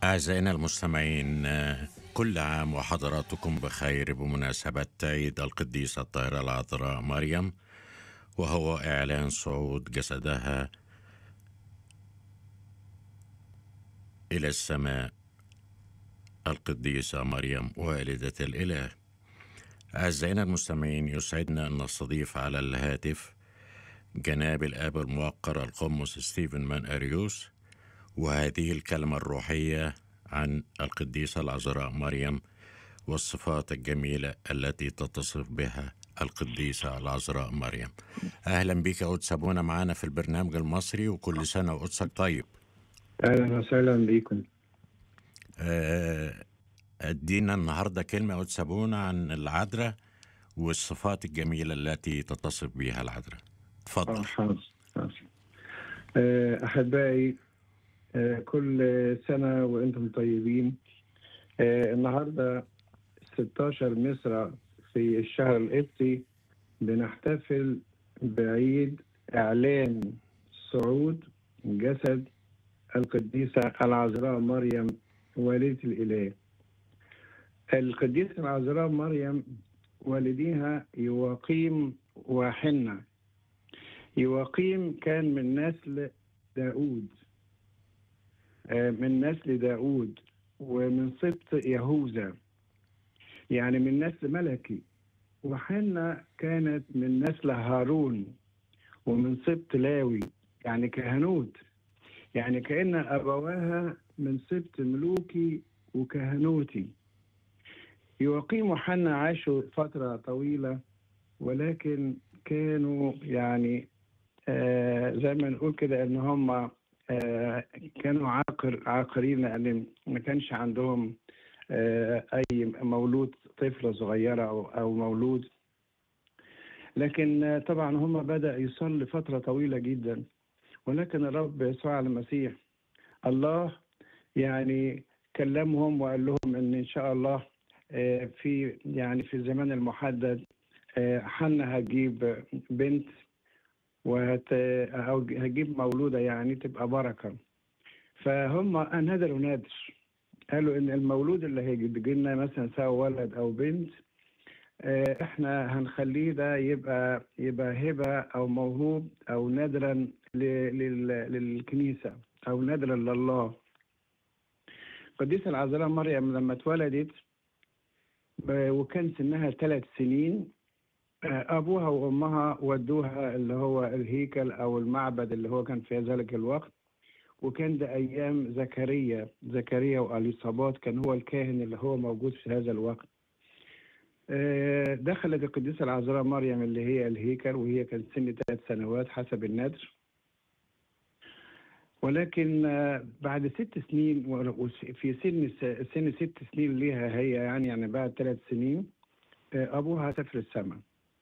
أعزائنا المستمعين كل عام وحضراتكم بخير بمناسبة عيد القديسة الطاهرة العذراء مريم وهو إعلان صعود جسدها إلى السماء القديسة مريم والدة الإله أعزائنا المستمعين يسعدنا أن نستضيف على الهاتف جناب الآب الموقر القمص ستيفن مان أريوس وهذه الكلمة الروحية عن القديسة العذراء مريم والصفات الجميلة التي تتصف بها القديسة العذراء مريم أهلا بك قدس أبونا معنا في البرنامج المصري وكل سنة وقدسك طيب اهلا وسهلا بكم آه، ادينا النهاردة كلمة قدس أبونا عن العذراء والصفات الجميلة التي تتصف بها العذراء تفضل حاضر حاضر. آه، احبائي آه، كل سنه وانتم طيبين آه، النهارده 16 مصر في الشهر القبطي بنحتفل بعيد اعلان صعود جسد القديسه العذراء مريم والدة الاله القديسه العذراء مريم والديها يواقيم وحنة يواقيم كان من نسل داود آه، من نسل داود ومن سبط يهوذا يعني من نسل ملكي وحنة كانت من نسل هارون ومن سبط لاوي يعني كهنوت يعني كأن أبواها من سبط ملوكي وكهنوتي يواقيم وحنا عاشوا فترة طويلة ولكن كانوا يعني آه زي ما نقول كده ان هم آه كانوا عاقر عاقرين لان ما كانش عندهم آه اي مولود طفلة صغيرة او او مولود لكن آه طبعا هم بدأ يصلي فترة طويلة جدا ولكن الرب يسوع المسيح الله يعني كلمهم وقال لهم ان ان شاء الله آه، في يعني في الزمان المحدد آه، حنا هتجيب بنت وهت أو هتجيب مولودة يعني تبقى بركة فهم نادروا نادر قالوا إن المولود اللي هيجي لنا مثلا سواء ولد أو بنت آه، إحنا هنخليه ده يبقى يبقى هبة أو موهوب أو نادرا ل- لل- للكنيسة أو نادرا لله القديسة العذراء مريم لما اتولدت ب- وكان سنها ثلاث سنين آه، أبوها وأمها ودوها اللي هو الهيكل أو المعبد اللي هو كان في ذلك الوقت وكان ده أيام زكريا زكريا وأليصابات كان هو الكاهن اللي هو موجود في هذا الوقت آه، دخلت القديسة العذراء مريم اللي هي الهيكل وهي كانت سن ثلاث سنوات حسب النذر ولكن آه، بعد ست سنين و- وس- في سن س- سن ست سنين ليها هي يعني يعني بعد ثلاث سنين آه، أبوها سافر السماء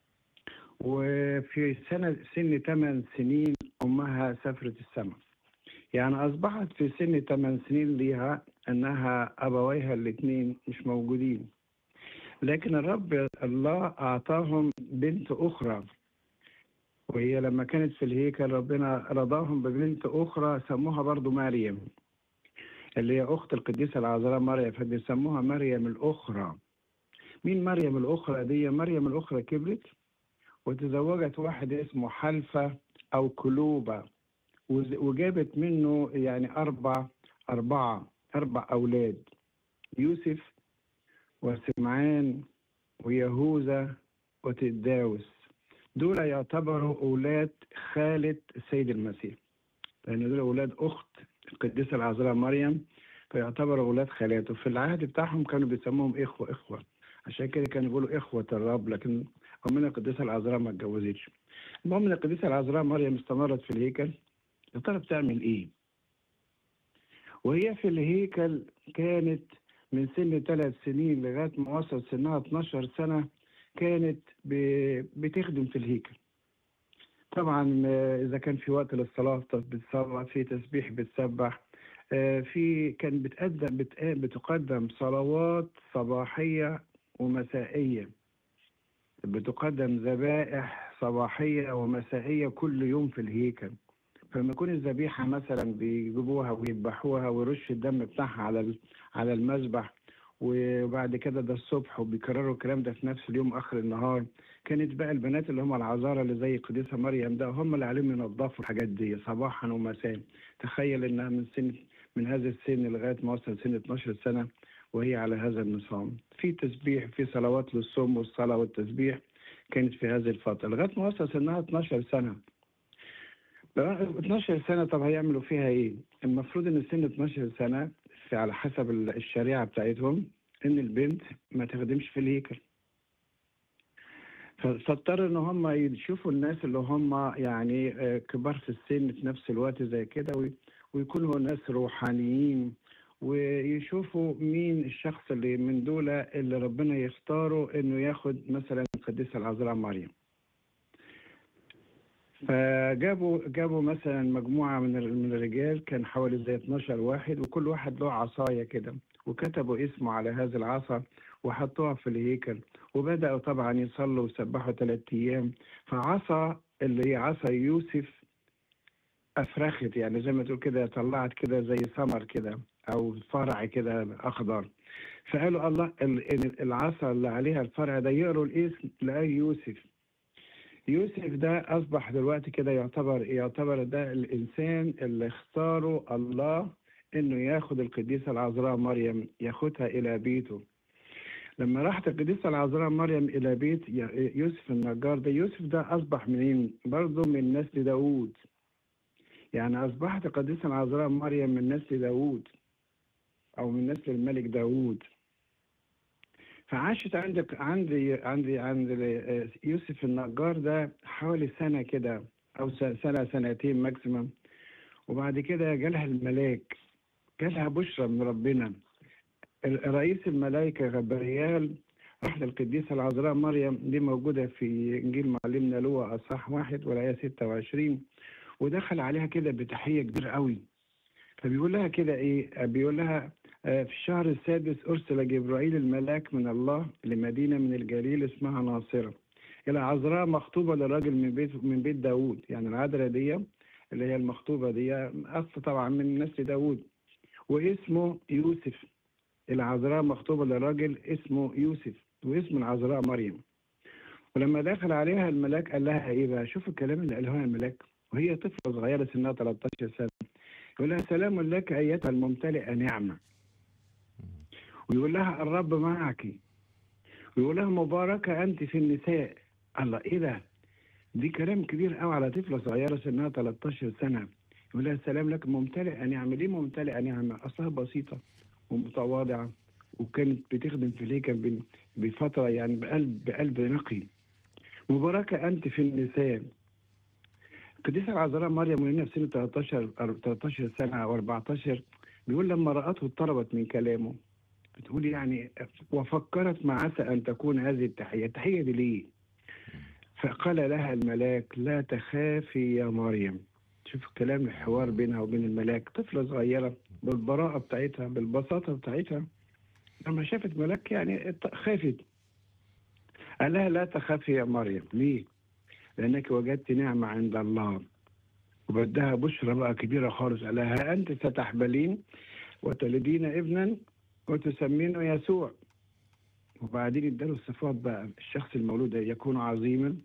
وفي سنة سن ثمان سنين أمها سافرت السماء يعني أصبحت في سن ثمان سنين ليها أنها أبويها الاثنين مش موجودين لكن الرب الله أعطاهم بنت أخرى وهي لما كانت في الهيكل ربنا رضاهم ببنت أخرى سموها برضو مريم اللي هي أخت القديسة العذراء مريم فبيسموها مريم الأخرى مين مريم الأخرى دي مريم الأخرى كبرت وتزوجت واحد اسمه حلفة أو كلوبة وز- وجابت منه يعني أربع أربعة أربع أولاد يوسف وسمعان ويهوذا وتداوس دول يعتبروا أولاد خالة السيد المسيح لأن دول أولاد أخت القديسة العذراء مريم فيعتبروا أولاد خالاته في العهد بتاعهم كانوا بيسموهم إخوة إخوة عشان كده كانوا بيقولوا إخوة الرب لكن أمنا القديسة العذراء ما اتجوزتش المهم إن القديسة العذراء مريم استمرت في الهيكل يا ترى بتعمل إيه؟ وهي في الهيكل كانت من سن ثلاث سنين لغاية ما وصل سنها 12 سنة كانت ب- بتخدم في الهيكل طبعا آه، إذا كان في وقت للصلاة بتصلى في تسبيح بتسبح آه، في كان بتقدم بت- بتقدم صلوات صباحية ومسائية بتقدم ذبائح صباحية ومسائية كل يوم في الهيكل فلما يكون الذبيحه مثلا بيجيبوها ويذبحوها ويرش الدم بتاعها على ال- على المذبح وبعد كده ده الصبح وبيكرروا الكلام ده في نفس اليوم اخر النهار كانت بقى البنات اللي هم العذارى اللي زي القديسه مريم ده هم اللي عليهم ينظفوا الحاجات دي صباحا ومساء تخيل انها من سن من هذا السن لغايه ما وصل سن 12 سنه وهي على هذا النظام في تسبيح في صلوات للصوم والصلاه والتسبيح كانت في هذه الفتره لغايه ما وصل سنها 12 سنه بقى 12 سنه طب هيعملوا فيها ايه؟ المفروض ان سن 12 سنه في على حسب الشريعه بتاعتهم ان البنت ما تخدمش في الهيكل ف- فاضطر ان هم يشوفوا الناس اللي هم يعني آه، كبار في السن في نفس الوقت زي كده وي- ويكونوا ناس روحانيين ويشوفوا مين الشخص اللي من دول اللي ربنا يختاره انه ياخد مثلا القديسه العذراء مريم فجابوا جابوا مثلا مجموعه من ال- من الرجال كان حوالي زي 12 واحد وكل واحد له عصايه كده وكتبوا اسمه على هذا العصا وحطوها في الهيكل وبداوا طبعا يصلوا ويسبحوا ثلاث ايام فعصا اللي هي عصا يوسف افرخت يعني زي ما تقول كده طلعت كده زي ثمر كده او فرع كده اخضر فقالوا الله ال- ال- العصا اللي عليها الفرع ده يقروا الاسم لقاه يوسف يوسف ده اصبح دلوقتي كده يعتبر يعتبر ده الانسان اللي اختاره الله انه ياخد القديسه العذراء مريم ياخدها الى بيته لما راحت القديسه العذراء مريم الى بيت ي- يوسف النجار ده يوسف ده اصبح منين برضه من نسل داوود يعني اصبحت القديسه العذراء مريم من نسل داوود او من نسل الملك داوود فعاشت عندك عندي عندي عند يوسف النجار ده حوالي سنة كده أو س- سنة سنتين ماكسيمم وبعد كده جالها الملاك جالها بشرى من ربنا ال- رئيس الملائكة غبريال راح للقديسة العذراء مريم دي موجودة في إنجيل معلمنا لوقا أصحاح واحد والآية 26 ودخل عليها كده بتحية كبيرة قوي فبيقول لها كده إيه بيقول لها آه، في الشهر السادس أرسل جبرائيل الملاك من الله لمدينة من الجليل اسمها ناصرة إلى عذراء مخطوبة لراجل من بيت من بيت داوود يعني العذراء دي اللي هي المخطوبة دي أصل طبعا من نسل داوود واسمه يوسف العذراء مخطوبة لراجل اسمه يوسف واسم العذراء مريم ولما دخل عليها الملاك قال لها ايه بقى شوف الكلام اللي قاله الملاك وهي طفلة صغيرة سنها 13 سنة يقول لها سلام لك أيتها الممتلئة نعمة ويقول لها الرب معك ويقول لها مباركة أنت في النساء الله إيه ده دي كلام كبير قوي على طفلة صغيرة سنها 13 سنة يقول لها سلام لك ممتلئة نعمة ليه ممتلئة نعمة أصلها بسيطة ومتواضعة وكانت بتخدم في الهيكل ب- بفترة يعني بقلب بقلب نقي مباركة أنت في النساء القديسة العذراء مريم وهي في سن 13 أر- 13 سنة أو 14 بيقول لما رأته اضطربت من كلامه بتقول يعني وفكرت ما عسى أن تكون هذه التحية التحية دي ليه فقال لها الملاك لا تخافي يا مريم شوف كلام الحوار بينها وبين الملاك طفلة صغيرة بالبراءة بتاعتها بالبساطة بتاعتها لما شافت ملاك يعني ات- خافت قال لها لا تخافي يا مريم ليه؟ لأنك وجدت نعمة عند الله وبدها بشرى بقى كبيرة خالص قال لها ها أنت ستحبلين وتلدين ابنا وتسمينه يسوع وبعدين اداله الصفات بقى الشخص المولود ده يكون عظيما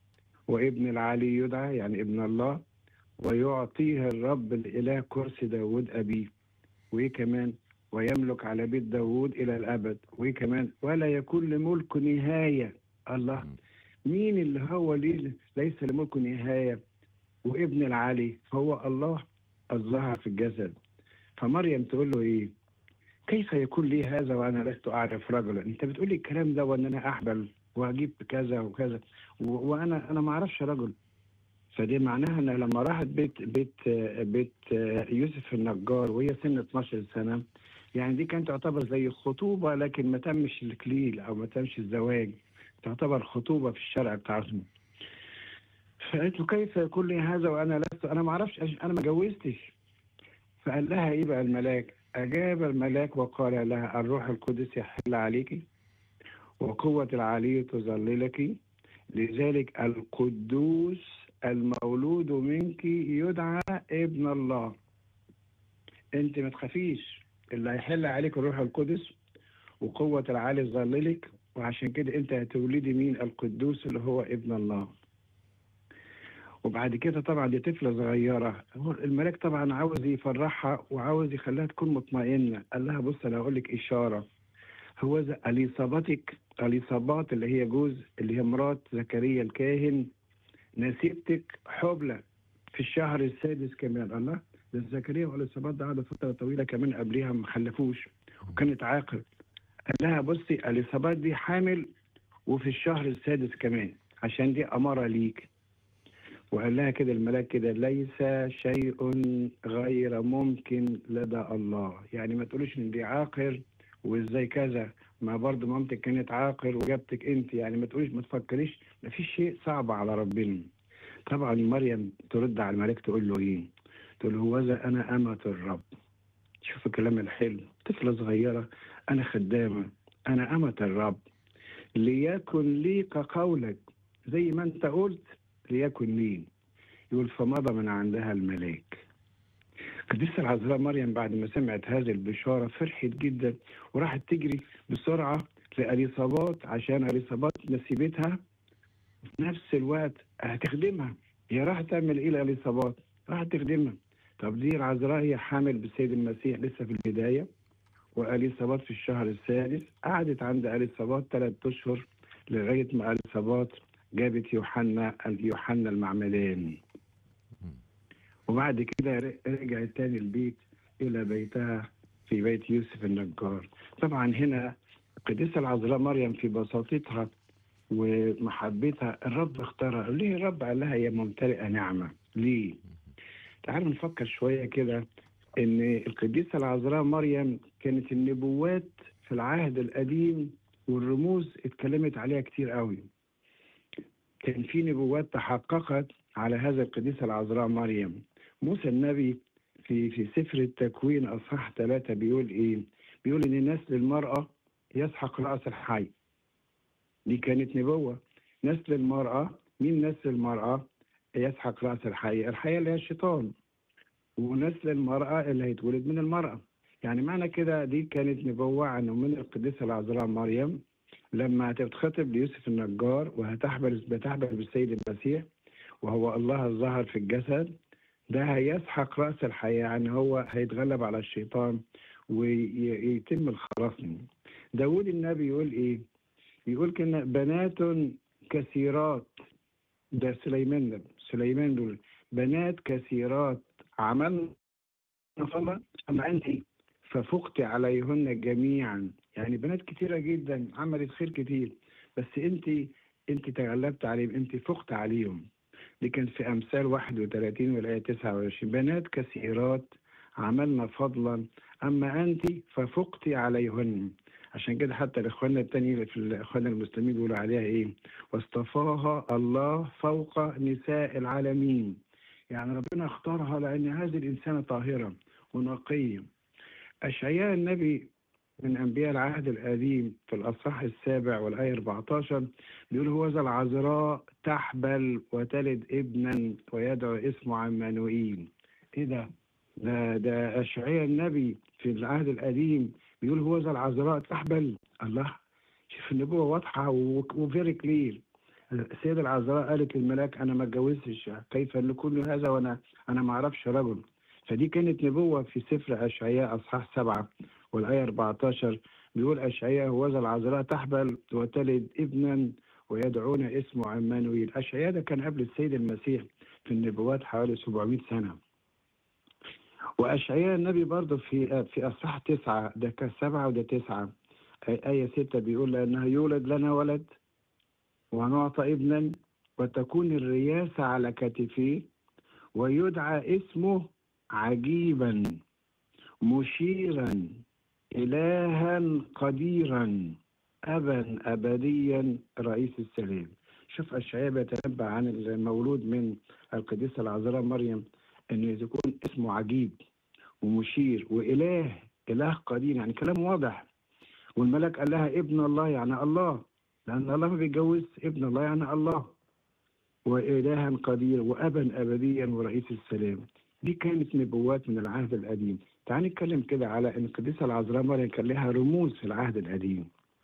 وابن العلي يدعى يعني ابن الله ويعطيه الرب الإله كرسي داود أبيه وإيه كمان ويملك على بيت داود إلى الأبد وإيه كمان ولا يكون لملك نهاية الله مين اللي هو ليه ليس لملك نهاية وابن العلي هو الله الظهر في الجسد فمريم تقول له إيه كيف يكون لي هذا وأنا لست أعرف رجلا أنت بتقول لي الكلام ده وأن أنا أحبل وأجيب كذا وكذا و- وأنا أنا ما أعرفش رجل فدي معناها ان لما راحت بيت بيت بيت يوسف النجار وهي سن 12 سنه يعني دي كانت تعتبر زي خطوبه لكن ما تمش الكليل او ما تمش الزواج تعتبر خطوبه في الشرع بتاعتهم فقالت له كيف يكون لي هذا وانا لست انا ما اعرفش أش- انا ما جوزتش فقال لها ايه بقى الملاك اجاب الملاك وقال لها الروح القدس يحل عليك وقوه العلي تظللك لذلك القدوس المولود منك يدعى ابن الله انت ما تخافيش اللي هيحل عليك الروح القدس وقوة العالي تظللك وعشان كده انت هتولدي مين القدوس اللي هو ابن الله وبعد كده طبعا دي طفلة صغيرة هو الملاك طبعا عاوز يفرحها وعاوز يخليها تكون مطمئنة قال لها بص انا هقول لك اشارة هو اليصابتك اليصابات اللي هي جوز اللي هي مرات زكريا الكاهن نسيبتك حبلى في الشهر السادس كمان الله ده زكريا واليصابات ده قعدوا فترة طويلة كمان قبليها ما خلفوش وكانت عاقل قال لها بصي اليصابات دي حامل وفي الشهر السادس كمان عشان دي أمارة ليك وقال لها كده الملاك كده ليس شيء غير ممكن لدى الله يعني ما تقولوش ان دي عاقر وازاي كذا ما برضه مامتك كانت عاقر وجابتك انت يعني ما تقوليش ما تفكريش ما فيش شيء صعب على ربنا طبعا مريم ترد على الملاك تقول له ايه تقول له هوذا انا امة الرب شوف الكلام الحلو طفلة صغيرة انا خدامة انا امة الرب ليكن لي كقولك زي ما انت قلت ليكن لي يقول فمضى من عندها الملاك قديسة العذراء مريم بعد ما سمعت هذه البشارة فرحت جدا وراحت تجري بسرعة لأليصابات عشان أليصابات نسيبتها في نفس الوقت هتخدمها هي راحت تعمل إيه لأليصابات؟ راحت تخدمها طب دي العذراء هي حامل بالسيد المسيح لسه في البداية وأليصابات في الشهر السادس قعدت عند أليصابات ثلاث أشهر لغاية ما أليصابات جابت يوحنا يوحنا المعمدان وبعد كده رجعت تاني البيت إلى بيتها في بيت يوسف النجار طبعا هنا القديسة العذراء مريم في بساطتها ومحبتها الرب اختارها ليه الرب قال لها يا ممتلئة نعمة ليه تعالوا نفكر شوية كده ان القديسة العذراء مريم كانت النبوات في العهد القديم والرموز اتكلمت عليها كتير قوي كان في نبوات تحققت على هذا القديسة العذراء مريم موسى النبي في في سفر التكوين اصحاح ثلاثة بيقول ايه؟ بيقول ان نسل المرأة يسحق رأس الحي. دي كانت نبوة. نسل المرأة مين نسل المرأة؟ يسحق رأس الحي، الحي اللي هي الشيطان. ونسل المرأة اللي هيتولد من المرأة. يعني معنى كده دي كانت نبوة عنه من القديسة العذراء مريم لما هتتخطب ليوسف النجار وهتحبل بتحبل بالسيد المسيح وهو الله الظهر في الجسد ده هيسحق رأس الحياة يعني هو هيتغلب على الشيطان ويتم الخلاص منه داود النبي يقول ايه يقول كنا بنات كثيرات ده سليمان ده سليمان دول بنات كثيرات عملنا صلاة أما أنت ففقت عليهن جميعا يعني بنات كثيرة جدا عملت خير كتير بس أنت أنت تغلبت عليهم أنت فقت عليهم دي كان في أمثال 31 والآية 29 بنات كثيرات عملنا فضلا أما أنت ففقت عليهن عشان كده حتى الإخوان التانيين في الإخوان المسلمين بيقولوا عليها إيه واصطفاها الله فوق نساء العالمين يعني ربنا اختارها لأن هذه الإنسانة طاهرة ونقية أشعياء النبي من أنبياء العهد القديم في الأصحاح السابع والآية 14 بيقول هو ذا العذراء تحبل وتلد ابنا ويدعو اسمه عمانوئيل إيه ده؟ ده ده أشعياء النبي في العهد القديم بيقول هو ذا العذراء تحبل الله شوف النبوة واضحة وفيري كلير السيدة العذراء قالت للملاك أنا ما اتجوزتش كيف لكل هذا وأنا أنا ما أعرفش رجل فدي كانت نبوة في سفر أشعياء أصحاح سبعة والآية 14 بيقول أشعياء هوذا العذراء تحبل وتلد ابنا ويدعون اسمه عمانويل أشعياء ده كان قبل السيد المسيح في النبوات حوالي 700 سنة وأشعياء النبي برضه في في أصحاح تسعة ده كان سبعة وده تسعة آية ستة بيقول لأنه يولد لنا ولد ونعطى ابنا وتكون الرياسة على كتفيه ويدعى اسمه عجيبا مشيرا إلها قديرا أبا أبديا رئيس السلام شوف أشعياء بيتنبأ عن المولود من القديسة العذراء مريم أنه يكون اسمه عجيب ومشير وإله إله قدير يعني كلام واضح والملك قال لها ابن الله يعني الله لأن الله ما بيتجوز ابن الله يعني الله وإلها قدير وأبا أبديا ورئيس السلام دي كانت نبوات من العهد القديم تعال نتكلم كده على ان القديسه العذراء مريم كان لها رموز في العهد القديم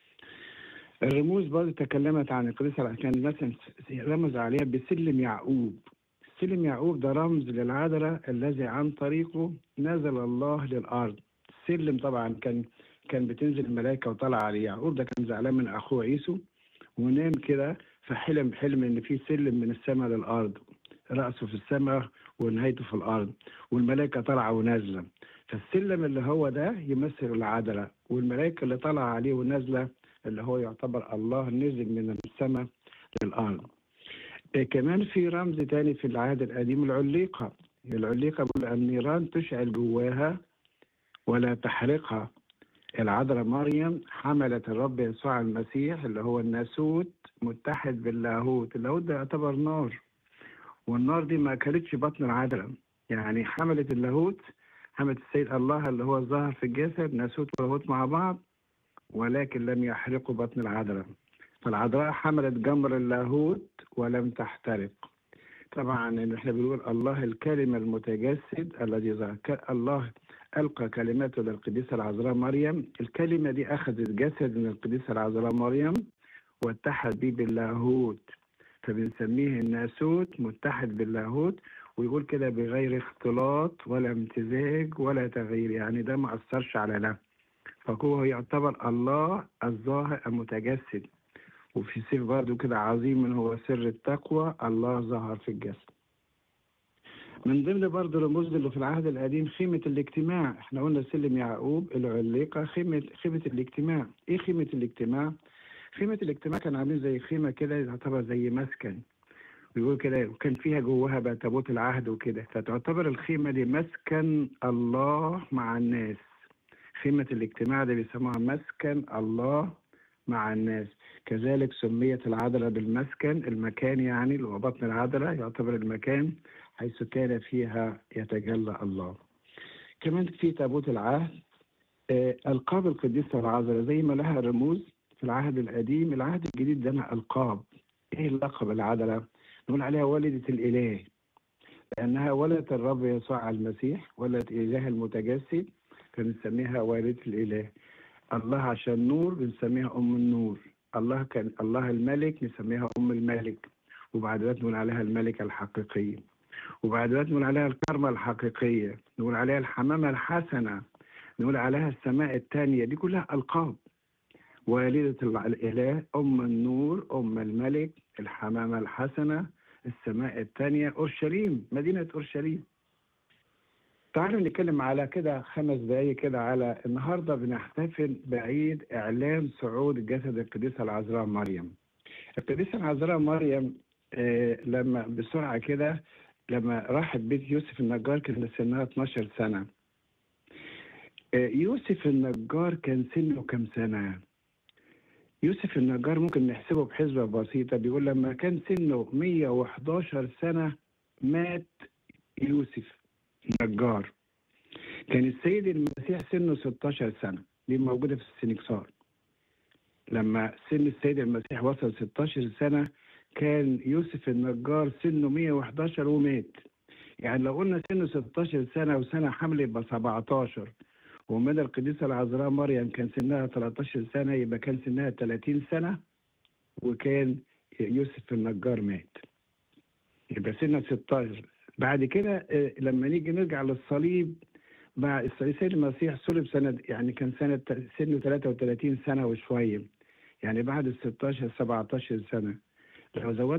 الرموز برضه تكلمت عن القديسه العذراء كان مثلا رمز عليها بسلم يعقوب سلم يعقوب ده رمز للعذراء الذي عن طريقه نزل الله للارض سلم طبعا كان كان بتنزل الملائكه وطلع عليه يعقوب ده كان زعلان من اخوه عيسو ونام كده فحلم حلم ان في سلم من السماء للارض راسه في السماء ونهايته في الارض والملائكه طالعه ونازله فالسلم اللي هو ده يمثل العدله والملائكه اللي طالعه عليه ونازله اللي هو يعتبر الله نزل من السماء للارض إيه كمان في رمز تاني في العهد القديم العليقه العليقه بيقول النيران تشعل جواها ولا تحرقها العذراء مريم حملت الرب يسوع المسيح اللي هو الناسوت متحد باللاهوت اللاهوت ده يعتبر نار والنار دي ما اكلتش بطن العذراء يعني حملت اللاهوت حملت السيد الله اللي هو ظهر في الجسد ناسوت ولاهوت مع بعض ولكن لم يحرقوا بطن العذراء فالعذراء حملت جمر اللاهوت ولم تحترق طبعا احنا بنقول الله الكلمة المتجسد الذي ظهر الله ألقى كلماته للقديسة العذراء مريم الكلمة دي أخذت جسد من القديسة العذراء مريم واتحد به باللاهوت فبنسميه الناسوت متحد باللاهوت ويقول كده بغير اختلاط ولا امتزاج ولا تغيير يعني ده ما أثرش على ده فهو يعتبر الله الظاهر المتجسد وفي سر برضه كده عظيم هو سر التقوى الله ظهر في الجسد من ضمن برضه الرموز اللي في العهد القديم خيمة الاجتماع احنا قلنا سلم يعقوب العليقة خيمة خيمة الاجتماع ايه خيمة الاجتماع خيمة الاجتماع كان عاملين زي خيمة كده تعتبر زي مسكن بيقول كده وكان فيها جواها بقى تابوت العهد وكده فتعتبر الخيمة دي مسكن الله مع الناس خيمة الاجتماع ده بيسموها مسكن الله مع الناس كذلك سميت العذراء بالمسكن المكان يعني اللي هو بطن العذراء يعتبر المكان حيث كان فيها يتجلى الله كمان في تابوت العهد آه ألقاب القديسة العذراء زي ما لها رموز في العهد القديم العهد الجديد ده لها ألقاب إيه اللقب العذراء نقول عليها والدة الإله لأنها ولدت الرب يسوع المسيح ولدت إله المتجسد فبنسميها والدة الإله الله عشان نور بنسميها أم النور الله كان الله الملك نسميها أم الملك وبعد ذلك نقول عليها الملكة الحقيقية وبعد ذلك نقول عليها الكرمة الحقيقية نقول عليها الحمامة الحسنة نقول عليها السماء الثانية دي كلها ألقاب والدة الإله أم النور أم الملك الحمامة الحسنة السماء الثانية أورشليم مدينة أورشليم تعالوا نتكلم على كده خمس دقايق كده على النهارده بنحتفل بعيد إعلان صعود جسد القديسة العذراء مريم. القديسة العذراء مريم آه لما بسرعة كده لما راحت بيت يوسف النجار كان سنها 12 سنة. آه يوسف النجار كان سنه كم سنة؟ يوسف النجار ممكن نحسبه بحسبة بسيطة بيقول لما كان سنه 111 سنة مات يوسف نجار كان السيد المسيح سنه 16 سنة دي موجودة في السنكسار لما سن السيد المسيح وصل 16 سنة كان يوسف النجار سنه 111 ومات يعني لو قلنا سنه 16 سنة وسنة حمل يبقى 17 ومدى القديسة العذراء مريم كان سنها 13 سنة يبقى كان سنها 30 سنة وكان يوسف النجار مات يبقى سنة 16 بعد كده لما نيجي نرجع للصليب بقى السيد المسيح صلب سنة يعني كان سنة سنه 33 سنة وشوية يعني بعد ال 16 17 سنة لو زودنا